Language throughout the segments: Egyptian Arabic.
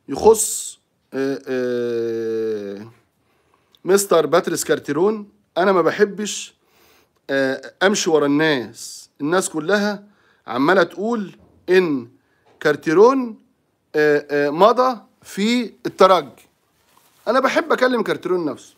يخص آه، آه، مستر باتريس كارتيرون انا ما بحبش آه، امشي ورا الناس الناس كلها عماله تقول ان كارتيرون آه، آه، مضى في الترجي انا بحب اكلم كارتيرون نفسه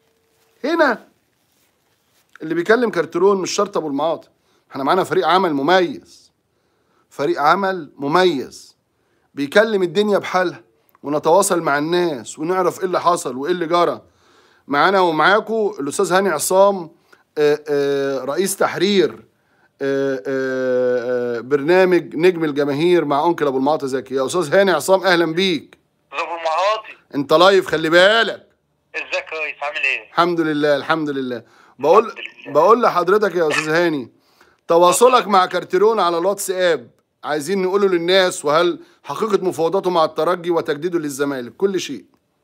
هنا اللي بيكلم كارتيرون مش شرط ابو المعاطي احنا معانا فريق عمل مميز فريق عمل مميز بيكلم الدنيا بحالها ونتواصل مع الناس ونعرف ايه اللي حصل وايه اللي جرى معانا ومعاكم الاستاذ هاني عصام آه، آه، رئيس تحرير آه، آه، آه، برنامج نجم الجماهير مع انكل ابو المعاطي زكي يا استاذ هاني عصام اهلا بيك ابو المعاطي انت لايف خلي بالك ازيك يا ريس عامل ايه؟ الحمد لله الحمد لله بقول الحمد لله. بقول لحضرتك يا استاذ هاني تواصلك مع كارتيرون على الواتساب عايزين نقوله للناس وهل حقيقة مفاوضاته مع الترجي وتجديده للزمالك كل شيء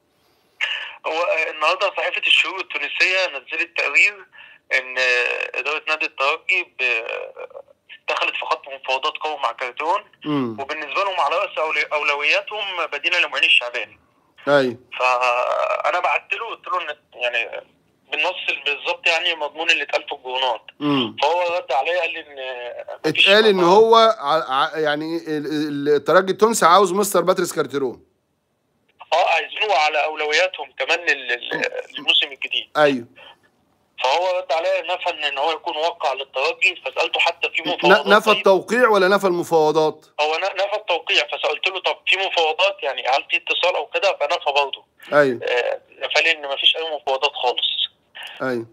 هو آه، النهارده صحيفه الشروق التونسيه نزلت تقرير ان آه، اداره نادي الترجي ب- دخلت في خط مفاوضات قوي مع كارتون امم وبالنسبه لهم على راس أولي- اولوياتهم مدينه لمعين الشعباني اي فانا بعت له قلت له ان يعني بالنص بالظبط يعني مضمون اللي اتقال في الجورنال امم فهو رد عليا قال لي ان مفيش اتقال ان مضمون. هو ع- ع- يعني ال- ال- الترجي التونسي عاوز مستر باتريس كارتيرون اه عايزينه على اولوياتهم كمان لل- لل- للموسم الجديد ايوه فهو رد عليا نفى ان إن هو يكون وقع للترجي فسالته حتى في مفاوضات ن- نفى طيب؟ التوقيع ولا نفى المفاوضات هو ن- نفى التوقيع فسالت له طب في مفاوضات يعني هل في اتصال او كده فنفى برضه ايوه آه، نفى لي ان مفيش اي مفاوضات خالص ايوه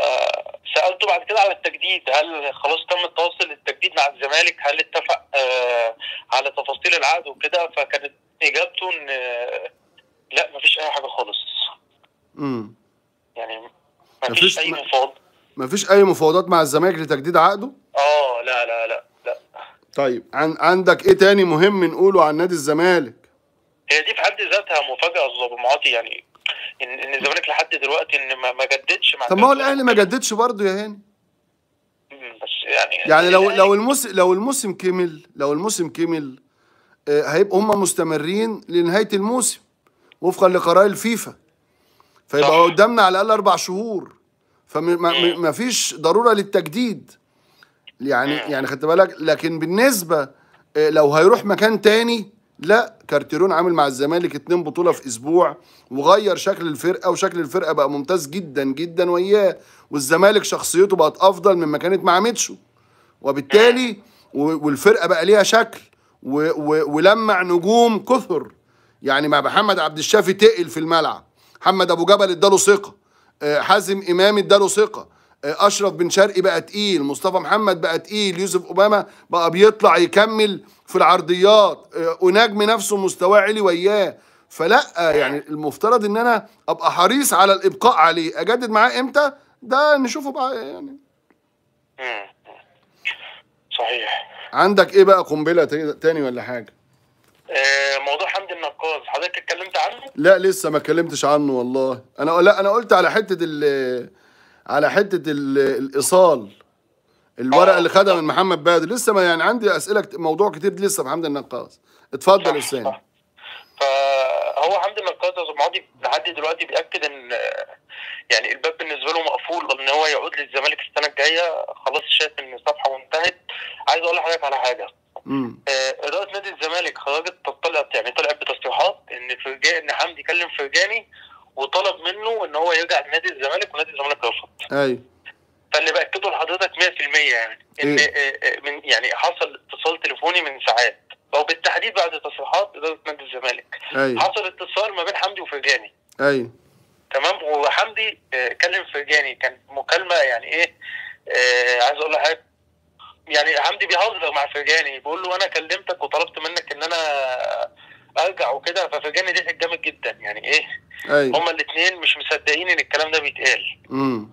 فسالته بعد كده على التجديد هل خلاص تم التواصل للتجديد مع الزمالك هل اتفق آه، على تفاصيل العقد وكده فكانت اجابته ان آه، لا مفيش اي حاجه خالص امم يعني مفيش مفيش اي م- مفاوضات مفيش اي مفاوضات مع الزمالك لتجديد عقده اه لا لا لا لا طيب عن عندك ايه تاني مهم نقوله عن نادي الزمالك هي دي في حد ذاتها مفاجاه يا استاذ ابو معاطي يعني ان ان الزمالك لحد دلوقتي ان ما ما جددش مع طب ما هو الزمالك. الاهلي ما جددش برضه يا هاني مم، بس يعني يعني لو الأهلي- لو الموسم لو الموسم كمل لو الموسم كمل آه، هيبقوا هم مستمرين لنهايه الموسم وفقا لقرار الفيفا فيبقى صح. قدامنا على الاقل اربع شهور فما فيش ضروره للتجديد يعني يعني خدت بالك لكن بالنسبه آه، لو هيروح مكان تاني لا كارتيرون عامل مع الزمالك اتنين بطوله في اسبوع وغير شكل الفرقه وشكل الفرقه بقى ممتاز جدا جدا وياه والزمالك شخصيته بقت افضل مما كانت مع ميتشو وبالتالي و- والفرقه بقى ليها شكل و- و- ولمع نجوم كثر يعني مع محمد عبد الشافي تقل في الملعب محمد ابو جبل اداله ثقه آه، حازم امام اداله ثقه آه، اشرف بن شرقي بقى تقيل مصطفى محمد بقى تقيل يوسف اوباما بقى بيطلع يكمل في العرضيات آه، ونجم نفسه مستواه عالي وياه فلا آه، يعني المفترض ان انا ابقى حريص على الابقاء عليه اجدد معاه امتى ده نشوفه بقى يعني مم. صحيح عندك ايه بقى قنبله تا- تاني ولا حاجه آه، موضوع حمدي النقاز حضرتك اتكلمت عنه لا لسه ما اتكلمتش عنه والله انا لا انا قلت على حته ال على حته ال الايصال الورقه آه. اللي خدها من محمد بدر لسه ما يعني عندي اسئله كت- موضوع كتير لسه في حمد النقاص اتفضل يا صح، استاذ صح. فهو حمدي النقاز يا أستاذ معاطي لحد دلوقتي بياكد ان آه، يعني الباب بالنسبه له مقفول ان هو يعود للزمالك السنه الجايه خلاص شايف ان الصفحه وانتهت عايز اقول لحضرتك على حاجه امم آه، اداره نادي الزمالك خرجت طلعت يعني طلعت بتصريحات ان فرجاني ان حمدي كلم فرجاني وطلب منه ان هو يرجع لنادي الزمالك ونادي الزمالك رفض ايوه فاللي باكده لحضرتك 100% يعني ان إيه؟ آه، آه، من يعني حصل اتصال تليفوني من ساعات او بالتحديد بعد تصريحات اداره نادي الزمالك ايوه حصل اتصال ما بين حمدي وفرجاني ايوه تمام وحمدي آه، كلم فرجاني كان مكالمه يعني ايه آه، عايز اقول لحضرتك يعني حمدي بيهزر مع فرجاني بيقول له انا كلمتك وطلبت منك ان انا ارجع وكده ففرجاني ضحك جامد جدا يعني ايه ايوه هما الاثنين مش مصدقين ان الكلام ده بيتقال امم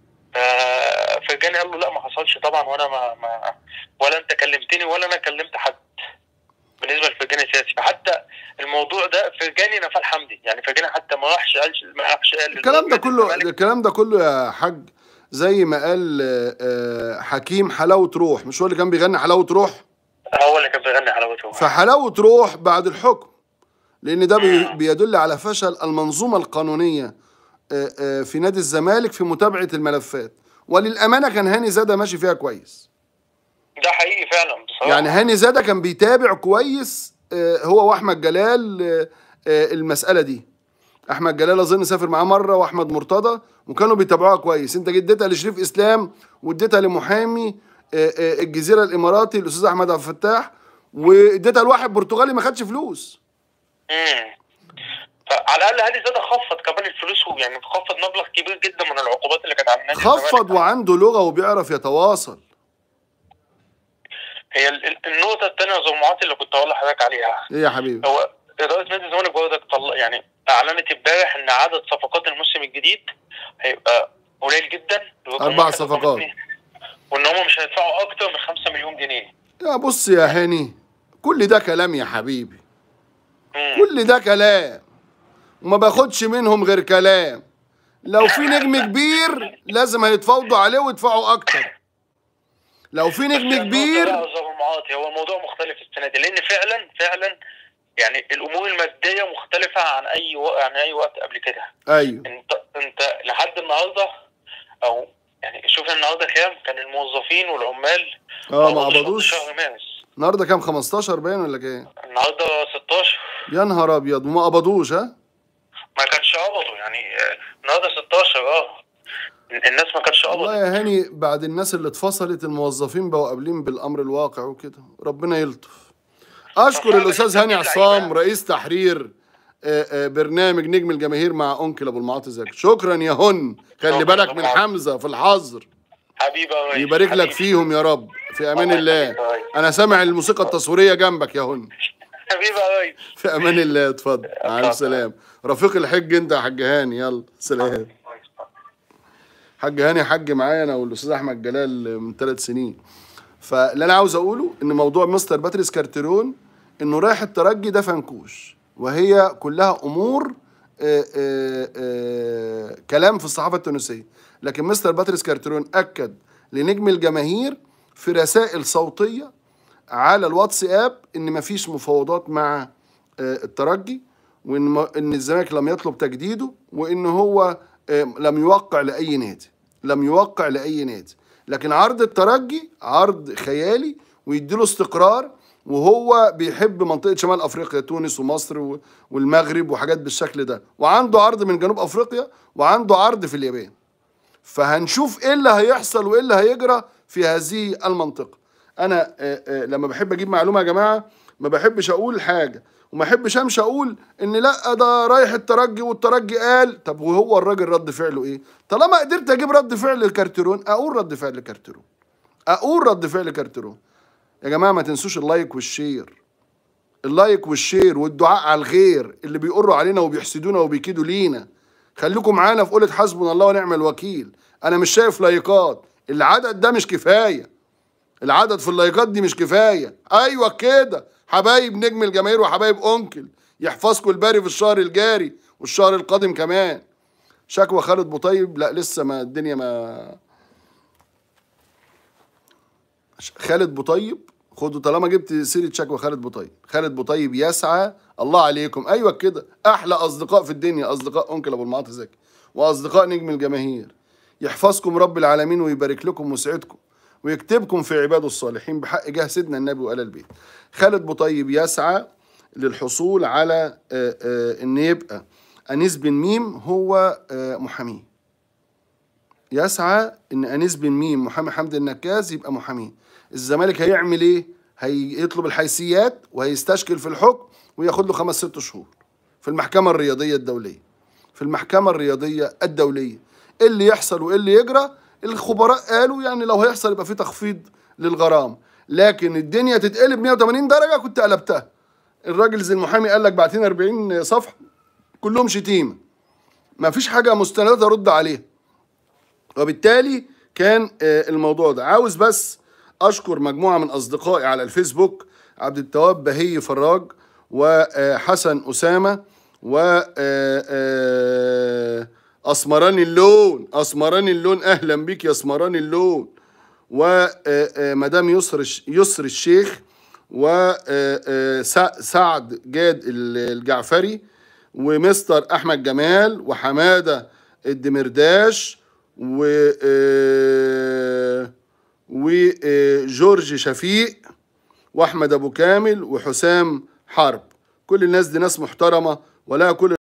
ففرجاني قال له لا ما حصلش طبعا وانا ما, ما ولا انت كلمتني ولا انا كلمت حد بالنسبه لفرجاني سياسي فحتى الموضوع ده فرجاني نفى حمدي يعني فرجاني حتى ما راحش قال ما راحش قال الكلام ده للنادي كله الزمالك. الكلام ده كله يا حاج زي ما قال آه، آه، حكيم حلاوه روح مش هو اللي كان بيغني حلاوه روح هو اللي كان بيغني حلاوته فحلاوه روح بعد الحكم لان ده بي- بيدل على فشل المنظومه القانونيه آه، آه، في نادي الزمالك في متابعه الملفات وللامانه كان هاني زاده ماشي فيها كويس ده حقيقي فعلا بصراحه يعني هاني زاده كان بيتابع كويس آه، هو واحمد جلال آه، آه، المساله دي احمد جلال اظن سافر معاه مره واحمد مرتضى وكانوا بيتابعوها كويس انت اديتها لشريف اسلام واديتها لمحامي آه، آه، الجزيره الاماراتي الاستاذ احمد عبد الفتاح واديتها لواحد برتغالي ما خدش فلوس امم فعلى الاقل هادي زاده خفض كمان الفلوس يعني خفض مبلغ كبير جدا من العقوبات اللي كانت على النادي خفض الزمالك. وعنده لغه وبيعرف يتواصل هي ال- ال- النقطه الثانيه يا أستاذ معاطي اللي كنت هقول لحضرتك عليها ايه يا حبيبي هو اداره نادي الزمالك برضك طلع يعني اعلنت امبارح ان عدد صفقات الموسم الجديد هيبقى قليل جدا أربع صفقات. وان هم مش هيدفعوا اكتر من 5 مليون جنيه يا بص يا هاني كل ده كلام يا حبيبي مم. كل ده كلام وما باخدش منهم غير كلام لو في نجم كبير لازم هيتفاوضوا عليه ويدفعوا اكتر لو في بس نجم النقطة كبير لا يا أستاذ معاطي هو الموضوع مختلف السنه دي لان فعلا فعلا يعني الامور الماديه مختلفه عن اي وقت عن اي وقت قبل كده ايوه انت انت لحد النهارده او يعني شوف النهارده كام كان الموظفين والعمال اه ما قبضوا قبضوش شهر مارس النهارده كام 15 باين ولا كام النهارده 16 يا نهار ابيض وما قبضوش ها ما كانش قبضوا يعني آه، النهارده 16 اه الناس ما كانتش والله قبضت يا هاني بعد الناس اللي اتفصلت الموظفين بقوا قابلين بالامر الواقع وكده ربنا يلطف اشكر طبعاً الاستاذ هاني بس عصام اللعيبة- رئيس تحرير آه، آه، برنامج نجم الجماهير مع انكل ابو المعاطي زكي شكرا يا هن خلي شكراً بالك يا من أبو المعاطي. حمزه في الحظر حبيبي يا ريس يبارك لك حبيبي. فيهم يا رب في امان الله الله يخليك يا ريس. انا سامع الموسيقى التصويريه جنبك يا هن حبيبي يا ريس في امان الله اتفضل مع اتفضل. السلامه رفيق الحج انت يا حاج هاني يلا سلام حاج هاني حج معايا انا والاستاذ احمد جلال من ثلاث سنين فاللي انا عاوز اقوله ان موضوع مستر باتريس كارتيرون انه رايح الترجي ده فنكوش وهي كلها امور آآ آآ آآ كلام في الصحافه التونسيه لكن مستر باتريس كارتيرون اكد لنجم الجماهير في رسائل صوتيه على الواتساب ان مفيش مفاوضات مع آه، الترجي وان ما- ان الزمالك لم يطلب تجديده وان هو آه، لم يوقع لاي نادي لم يوقع لاي نادي لكن عرض الترجي عرض خيالي ويديله استقرار وهو بيحب منطقه شمال افريقيا تونس ومصر و- والمغرب وحاجات بالشكل ده وعنده عرض من جنوب افريقيا وعنده عرض في اليابان فهنشوف ايه اللي هيحصل وايه اللي هيجرى في هذه المنطقه انا آه، آه، لما بحب اجيب معلومه يا جماعه ما بحبش اقول حاجه وما احبش امشي اقول ان لا ده رايح الترجي والترجي قال طب وهو الراجل رد فعله ايه طالما قدرت اجيب رد فعل لكارتيرون اقول رد فعل كارتيرون اقول رد فعل كارتيرون يا جماعه ما تنسوش اللايك والشير اللايك والشير والدعاء على الخير اللي بيقروا علينا وبيحسدونا وبيكيدوا لينا خليكم معانا في قولة حسبنا الله ونعم الوكيل انا مش شايف لايكات العدد ده مش كفايه العدد في اللايكات دي مش كفايه ايوه كده حبايب نجم الجماهير وحبايب انكل يحفظكم الباري في الشهر الجاري والشهر القادم كمان شكوى خالد بوطيب لا لسه ما الدنيا ما خالد بوطيب خدوا طالما جبت سيره شكوى خالد بوطيب خالد بوطيب يسعى الله عليكم ايوه كده احلى اصدقاء في الدنيا اصدقاء انكل ابو المعاطي زكي واصدقاء نجم الجماهير يحفظكم رب العالمين ويبارك لكم ويسعدكم ويكتبكم في عباده الصالحين بحق جاه سيدنا النبي وآل البيت خالد بوطيب يسعى للحصول على آه، آه، ان يبقى انيس بن ميم هو آه، محاميه يسعى ان انيس بن ميم محامي حمد النكاز يبقى محاميه الزمالك هيعمل ايه هيطلب الحيثيات وهيستشكل في الحكم وياخد له خمس ست شهور في المحكمه الرياضيه الدوليه في المحكمه الرياضيه الدوليه ايه اللي يحصل وايه اللي يجرى الخبراء قالوا يعني لو هيحصل يبقى في تخفيض للغرام لكن الدنيا تتقلب 180 درجه كنت قلبتها الراجل زي المحامي قال لك بعتين 40 صفحه كلهم شتيمه ما فيش حاجه مستندات ارد عليها وبالتالي كان آه، الموضوع ده عاوز بس اشكر مجموعه من اصدقائي على الفيسبوك عبد التواب بهي فراج وحسن اسامه و آه، آه، اسمراني اللون اسمراني اللون اهلا بيك يا اسمراني اللون ومدام يسر يسر الشيخ وسعد جاد الجعفري ومستر احمد جمال وحماده الدمرداش و آه، وجورج شفيق واحمد ابو كامل وحسام حرب كل الناس دي ناس محترمه ولها كل